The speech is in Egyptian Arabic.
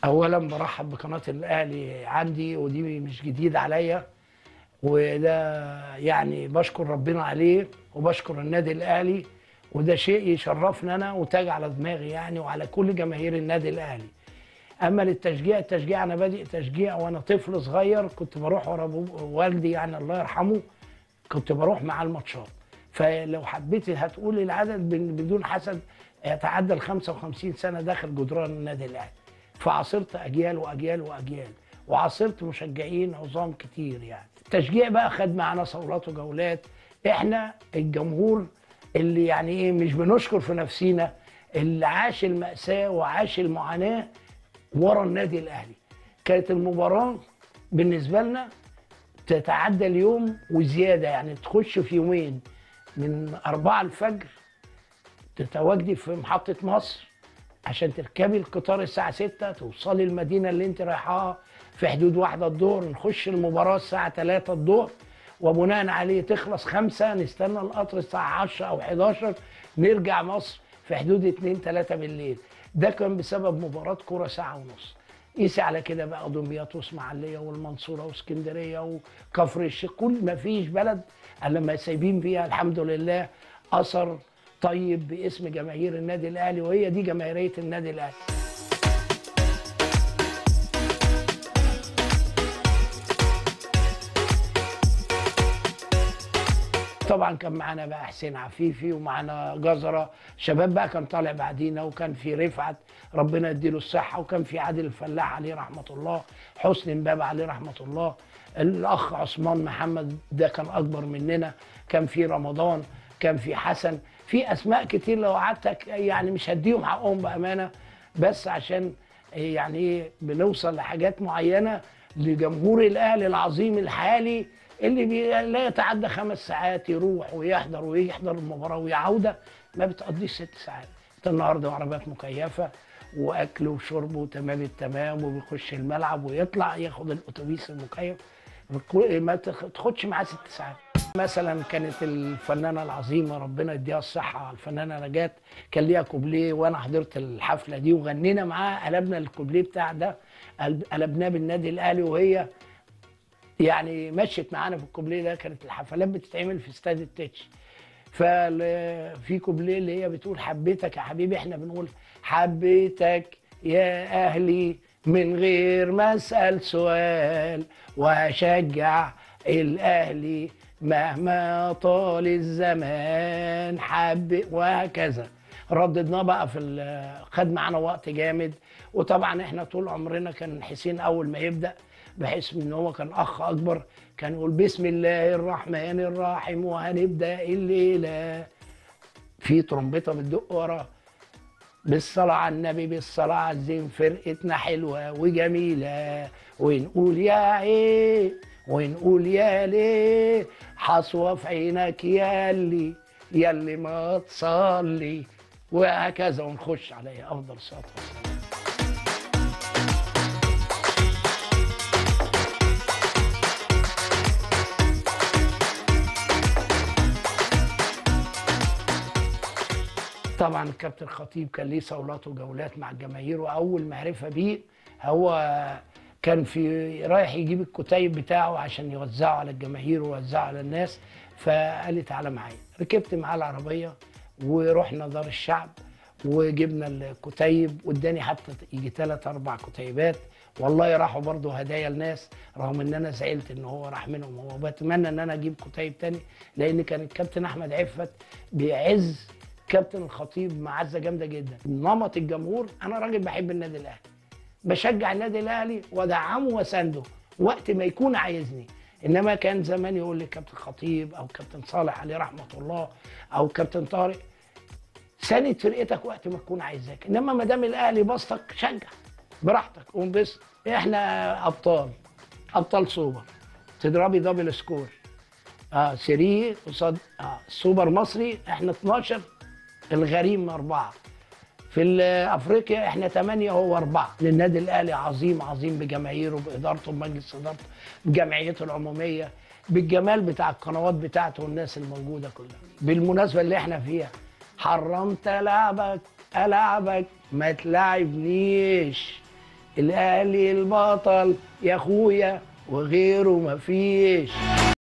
اولا برحب بقناه الاهلي عندي ودي مش جديد عليا وده يعني بشكر ربنا عليه وبشكر النادي الاهلي وده شيء يشرفني انا وتاج على دماغي يعني وعلى كل جماهير النادي الاهلي اما للتشجيع التشجيع انا بادئ تشجيع وانا طفل صغير كنت بروح ورا أبو- والدي يعني الله يرحمه كنت بروح مع الماتشات فلو حبيت هتقول العدد بن- بدون حسد يتعدى ال 55 سنه داخل جدران النادي الاهلي فعاصرت اجيال واجيال واجيال وعاصرت مشجعين عظام كتير يعني التشجيع بقى خد معانا صولات وجولات احنا الجمهور اللي يعني ايه مش بنشكر في نفسينا اللي عاش المأساة وعاش المعاناة ورا النادي الاهلي كانت المباراة بالنسبة لنا تتعدى اليوم وزيادة يعني تخش في يومين من أربعة الفجر تتواجدي في محطة مصر عشان تركبي القطار الساعة 6 توصلي المدينة اللي انت رايحاها في حدود واحدة الظهر نخش المباراة الساعة 3 الظهر وبناء عليه تخلص خمسة نستنى القطر الساعة 10 أو 11 نرجع مصر في حدود 2 3 بالليل ده كان بسبب مباراة كرة ساعة ونص قيسي على كده بقى دمياط واسماعيليه والمنصوره واسكندريه وكفر الشيخ كل ما فيش بلد الا لما سايبين فيها الحمد لله اثر طيب باسم جماهير النادي الاهلي وهي دي جماهيريه النادي الاهلي طبعا كان معانا بقى حسين عفيفي ومعانا جزره شباب بقى كان طالع بعدينا وكان في رفعت ربنا يديله الصحه وكان في عادل الفلاح عليه رحمه الله حسني امبابه عليه رحمه الله الاخ عثمان محمد ده كان اكبر مننا كان في رمضان كان في حسن في اسماء كتير لو قعدت أك- يعني مش هديهم حقهم بامانه بس عشان يعني ايه بنوصل لحاجات معينه لجمهور الاهلي العظيم الحالي اللي بي لا يتعدى خمس ساعات يروح ويحضر ويحضر المباراه ويعوده ما بتقضيش ست ساعات انت النهارده عربيات مكيفه واكل وشرب وتمام التمام وبيخش الملعب ويطلع ياخد الاتوبيس المكيف بكل- ما تاخ- تاخدش معاه ست ساعات مثلا كانت الفنانه العظيمه ربنا يديها الصحه الفنانه نجاة كان ليها كوبليه وانا حضرت الحفله دي وغنينا معاها قلبنا الكوبليه بتاع ده قلب- قلبناه بالنادي الاهلي وهي يعني مشيت معانا في الكوبليه ده كانت الحفلات بتتعمل في استاد التتش ففي كوبليه اللي هي بتقول حبيتك يا حبيبي احنا بنقول حبيتك يا اهلي من غير ما اسال سؤال واشجع الاهلي مهما طال الزمان حب وهكذا رددناه بقى في ال- خد معانا وقت جامد وطبعا احنا طول عمرنا كان حسين اول ما يبدا بحيث ان هو كان اخ اكبر كان يقول بسم الله الرحمن الرحيم وهنبدا الليله في ترومبيطه بتدق ورا بالصلاة على النبي بالصلاة على الزين فرقتنا حلوة وجميلة ونقول يا عين ونقول يا ليه حصوة في عينك ياللي ياللي ما تصلي وهكذا ونخش عليه أفضل صلاة والسلام طبعا الكابتن خطيب كان ليه صولات وجولات مع الجماهير واول معرفه بيه هو كان في رايح يجيب الكتيب بتاعه عشان يوزعه على الجماهير ويوزعه على الناس فقال لي تعالى معايا ركبت معاه العربيه ورحنا دار الشعب وجبنا الكتيب واداني حتى يجي ثلاث اربع كتيبات والله راحوا برضه هدايا الناس رغم ان انا زعلت ان هو راح منهم هو بتمنى ان انا اجيب كتيب تاني لان كان الكابتن احمد عفت بيعز كابتن الخطيب معزه جامده جدا نمط الجمهور انا راجل بحب النادي الاهلي بشجع النادي الاهلي وادعمه واسنده وقت ما يكون عايزني انما كان زمان يقول لي كابتن خطيب او كابتن صالح عليه رحمه الله او كابتن طارق ساند فرقتك وقت ما تكون عايزاك انما ما دام الاهلي بسطك شجع براحتك قوم بس احنا ابطال ابطال سوبر تضربي دبل سكور اه 3 قصاد اه سوبر مصري احنا 12 الغريم اربعه في ال- افريقيا احنا ثمانيه وهو اربعه للنادي الاهلي عظيم عظيم بجماهيره بادارته بمجلس ادارته بجمعيته العموميه بالجمال بتاع القنوات بتاعته والناس الموجوده كلها بالمناسبه اللي احنا فيها حرمت العبك العبك ما تلعبنيش الاهلي البطل يا اخويا وغيره مفيش